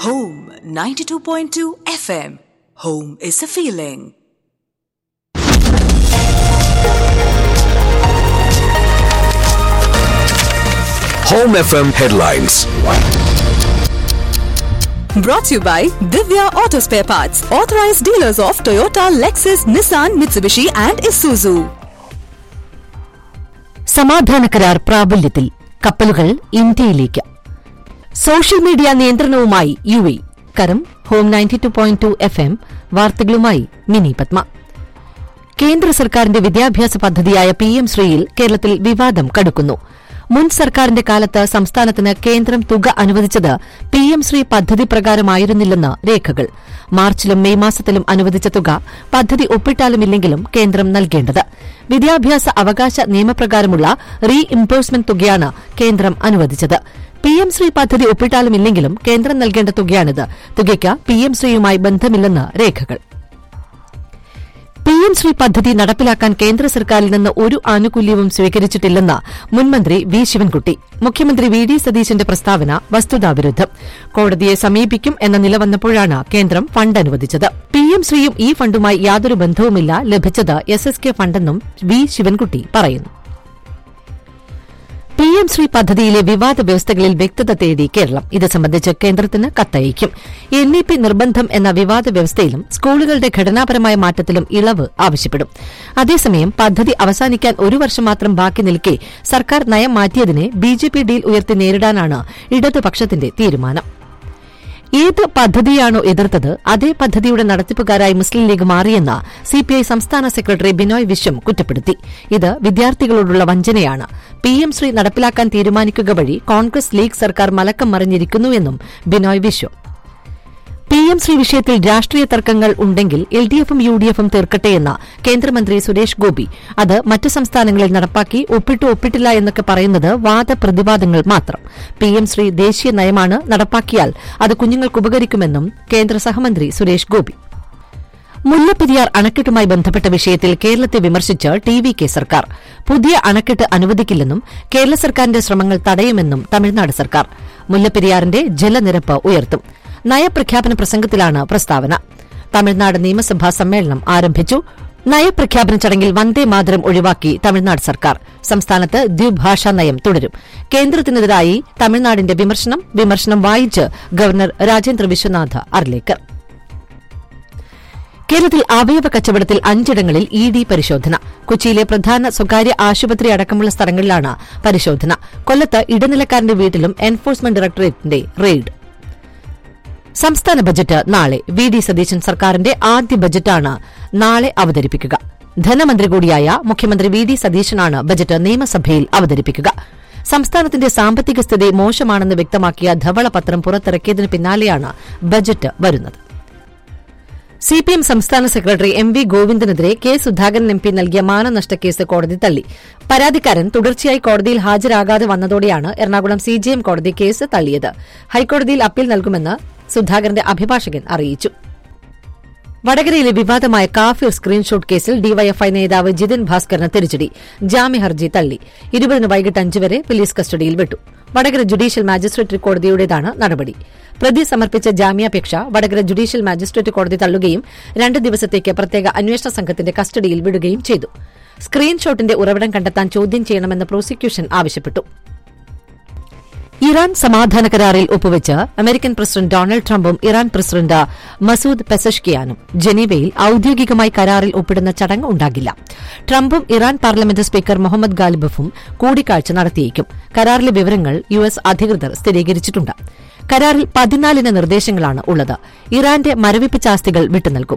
Home 92.2 FM. Home is a feeling. Home FM headlines. Brought to you by Divya Auto Spare Parts, authorized dealers of Toyota, Lexus, Nissan, Mitsubishi, and Isuzu. സമാധാന കരാർ പ്രാബല്യത്തിൽ കപ്പലുകൾ ഇന്ത്യയിലേക്ക് social media നിയന്ത്രണവുമായി U A കരം ഹോം ninety two point two F M വാർത്തകളുമായി മിനി പത്മ കേന്ദ്ര സർക്കാരിന്റെ വിദ്യാഭ്യാസ പദ്ധതിയായ പി എം ശ്രീയിൽ കേരളത്തിൽ വിവാദം കടുക്കുന്നു മുൻ സർക്കാരിന്റെ കാലത്ത് സംസ്ഥാനത്തിന് കേന്ദ്രം തുക അനുവദിച്ചത് പി എം ശ്രീ പദ്ധതി പ്രകാരമായിരുന്നില്ലെന്ന് രേഖകൾ മാർച്ചിലും മെയ് മാസത്തിലും അനുവദിച്ച തുക പദ്ധതി ഒപ്പിട്ടാലുമില്ലെങ്കിലും കേന്ദ്രം നൽകേണ്ടത് വിദ്യാഭ്യാസ അവകാശ നിയമപ്രകാരമുള്ള റീ ഇംബേഴ്സ്മെന്റ് തുകയാണ് കേന്ദ്രം അനുവദിച്ചത് പി എം ശ്രീ പദ്ധതി ഒപ്പിട്ടാലുമില്ലെങ്കിലും കേന്ദ്രം നൽകേണ്ട തുകയാണിത് തുകയ്ക്ക് പി എം ശ്രീയുമായി ബന്ധമില്ലെന്ന് രേഖകൾ പി എം ശ്രീ പദ്ധതി നടപ്പിലാക്കാൻ കേന്ദ്ര സർക്കാരിൽ നിന്ന് ഒരു ആനുകൂല്യവും സ്വീകരിച്ചിട്ടില്ലെന്ന് മുൻമന്ത്രി വി ശിവൻകുട്ടി മുഖ്യമന്ത്രി വി ഡി സതീശന്റെ പ്രസ്താവന വസ്തുതാവിരുദ്ധം കോടതിയെ സമീപിക്കും എന്ന നില വന്നപ്പോഴാണ് കേന്ദ്രം ഫണ്ട് അനുവദിച്ചത് പി എം ശ്രീയും ഈ ഫണ്ടുമായി യാതൊരു ബന്ധവുമില്ല ലഭിച്ചത് എസ് എസ് കെ ഫണ്ടെന്നും വി ശിവൻകുട്ടി പറയുന്നു പി എം ശ്രീ പദ്ധതിയിലെ വിവാദ വ്യവസ്ഥകളിൽ വ്യക്തത തേടി കേരളം ഇത് സംബന്ധിച്ച് കേന്ദ്രത്തിന് കത്തയക്കും എൻ ഇ പി നിർബന്ധം എന്ന വിവാദ വ്യവസ്ഥയിലും സ്കൂളുകളുടെ ഘടനാപരമായ മാറ്റത്തിലും ഇളവ് ആവശ്യപ്പെടും അതേസമയം പദ്ധതി അവസാനിക്കാൻ ഒരു വർഷം മാത്രം ബാക്കി നിൽക്കെ സർക്കാർ നയം മാറ്റിയതിനെ ബി ജെ പി ഡീൽ ഉയർത്തി നേരിടാനാണ് ഇടതുപക്ഷത്തിന്റെ തീരുമാനം ഏത് പദ്ധതിയാണോ എതിർത്തത് അതേ പദ്ധതിയുടെ നടത്തിപ്പുകാരായി മുസ്ലിം ലീഗ് മാറിയെന്ന് സിപിഐ സംസ്ഥാന സെക്രട്ടറി ബിനോയ് വിശ്വം കുറ്റപ്പെടുത്തി ഇത് വിദ്യാർത്ഥികളോടുള്ള വഞ്ചനയാണ് പി എം ശ്രീ നടപ്പിലാക്കാൻ തീരുമാനിക്കുക വഴി കോൺഗ്രസ് ലീഗ് സർക്കാർ മലക്കം മറിഞ്ഞിരിക്കുന്നുവെന്നും ബിനോയ് വിശ്വം പി എം ശ്രീ വിഷയത്തിൽ രാഷ്ട്രീയ തർക്കങ്ങൾ ഉണ്ടെങ്കിൽ എൽ ഡി എഫും യു ഡി എഫും തീർക്കട്ടെയെന്ന് കേന്ദ്രമന്ത്രി സുരേഷ് ഗോപി അത് മറ്റ് സംസ്ഥാനങ്ങളിൽ നടപ്പാക്കി ഒപ്പിട്ടു ഒപ്പിട്ടില്ല എന്നൊക്കെ പറയുന്നത് വാദപ്രതിവാദങ്ങൾ മാത്രം പി എം ശ്രീ ദേശീയ നയമാണ് നടപ്പാക്കിയാൽ അത് കുഞ്ഞുങ്ങൾക്ക് ഉപകരിക്കുമെന്നും കേന്ദ്ര സഹമന്ത്രി സുരേഷ് ഗോപി മുല്ലപ്പെരിയാർ അണക്കെട്ടുമായി ബന്ധപ്പെട്ട വിഷയത്തിൽ കേരളത്തെ വിമർശിച്ച് ടി വി കെ സർക്കാർ പുതിയ അണക്കെട്ട് അനുവദിക്കില്ലെന്നും കേരള സർക്കാരിന്റെ ശ്രമങ്ങൾ തടയുമെന്നും തമിഴ്നാട് സർക്കാർ മുല്ലപ്പെരിയാറിന്റെ ജലനിരപ്പ് ഉയർത്തും നയപ്രഖ്യാപന പ്രസംഗത്തിലാണ് പ്രസ്താവന തമിഴ്നാട് നിയമസഭാ സമ്മേളനം ആരംഭിച്ചു നയപ്രഖ്യാപന ചടങ്ങിൽ വന്ദേ മാതരം ഒഴിവാക്കി തമിഴ്നാട് സർക്കാർ സംസ്ഥാനത്ത് ദ്വിഭാഷാ നയം തുടരും കേന്ദ്രത്തിനെതിരായി തമിഴ്നാടിന്റെ വിമർശനം വിമർശനം വായിച്ച് ഗവർണർ രാജേന്ദ്ര വിശ്വനാഥ് അർലേക്കർ കേരളത്തിൽ അവയവ കച്ചവടത്തിൽ അഞ്ചിടങ്ങളിൽ ഇ ഡി പരിശോധന കൊച്ചിയിലെ പ്രധാന സ്വകാര്യ ആശുപത്രി അടക്കമുള്ള സ്ഥലങ്ങളിലാണ് പരിശോധന കൊല്ലത്ത് ഇടനിലക്കാരന്റെ വീട്ടിലും എൻഫോഴ്സ്മെന്റ് ഡയറക്ടറേറ്റിന്റെ റെയ്ഡ് സംസ്ഥാന ബജറ്റ് നാളെ വി ഡി സതീശൻ സർക്കാരിന്റെ ആദ്യ ബജറ്റാണ് നാളെ അവതരിപ്പിക്കുക ധനമന്ത്രി കൂടിയായ മുഖ്യമന്ത്രി വി ഡി സതീശനാണ് ബജറ്റ് നിയമസഭയിൽ അവതരിപ്പിക്കുക സംസ്ഥാനത്തിന്റെ സാമ്പത്തിക സ്ഥിതി മോശമാണെന്ന് വ്യക്തമാക്കിയ ധവളപത്രം പുറത്തിറക്കിയതിന് പിന്നാലെയാണ് ബജറ്റ് വരുന്നത് സിപിഎം സംസ്ഥാന സെക്രട്ടറി എം വി ഗോവിന്ദനെതിരെ കെ സുധാകരൻ എം പി നൽകിയ മാനനഷ്ടക്കേസ് കോടതി തള്ളി പരാതിക്കാരൻ തുടർച്ചയായി കോടതിയിൽ ഹാജരാകാതെ വന്നതോടെയാണ് എറണാകുളം സിജിഎം കോടതി കേസ് തള്ളിയത് ഹൈക്കോടതിയിൽ അപ്പീൽ നൽകുമെന്ന് സുധാകരന്റെ അഭിഭാഷകൻ അറിയിച്ചു വടകരയിലെ വിവാദമായ കാഫിർ സ്ക്രീൻഷോട്ട് കേസിൽ ഡിവൈഎഫ്ഐ നേതാവ് ജിതിൻ ഭാസ്കറിന് തിരിച്ചടി ജാമ്യഹർജി തള്ളി ഇരുപതിന് വൈകിട്ട് അഞ്ച് വരെ പോലീസ് കസ്റ്റഡിയിൽ വിട്ടു വടകര ജുഡീഷ്യൽ മാജിസ്ട്രേറ്റ് കോടതിയുടേതാണ് നടപടി പ്രതി സമർപ്പിച്ച ജാമ്യാപേക്ഷ വടകര ജുഡീഷ്യൽ മാജിസ്ട്രേറ്റ് കോടതി തള്ളുകയും രണ്ട് ദിവസത്തേക്ക് പ്രത്യേക അന്വേഷണ സംഘത്തിന്റെ കസ്റ്റഡിയിൽ വിടുകയും ചെയ്തു സ്ക്രീൻഷോട്ടിന്റെ ഉറവിടം കണ്ടെത്താൻ ചോദ്യം ചെയ്യണമെന്ന് പ്രോസിക്യൂഷൻ ആവശ്യപ്പെട്ടു ഇറാൻ സമാധാന കരാറിൽ ഒപ്പുവെച്ച് അമേരിക്കൻ പ്രസിഡന്റ് ഡൊണാൾഡ് ട്രംപും ഇറാൻ പ്രസിഡന്റ് മസൂദ് പെസഷ്കിയാനും ജനീവയിൽ ഔദ്യോഗികമായി കരാറിൽ ഒപ്പിടുന്ന ചടങ്ങ് ഉണ്ടാകില്ല ട്രംപും ഇറാൻ പാർലമെന്റ് സ്പീക്കർ മുഹമ്മദ് ഗാലിബഫും കൂടിക്കാഴ്ച നടത്തിയേക്കും കരാറിലെ വിവരങ്ങൾ യു എസ് അധികൃതർ സ്ഥിരീകരിച്ചിട്ടുണ്ട് കരാറിൽ പതിനാലിന് നിർദ്ദേശങ്ങളാണ് ഉള്ളത് ഇറാന്റെ മരവിപ്പിച്ച ആസ്തികൾ വിട്ടുനൽകും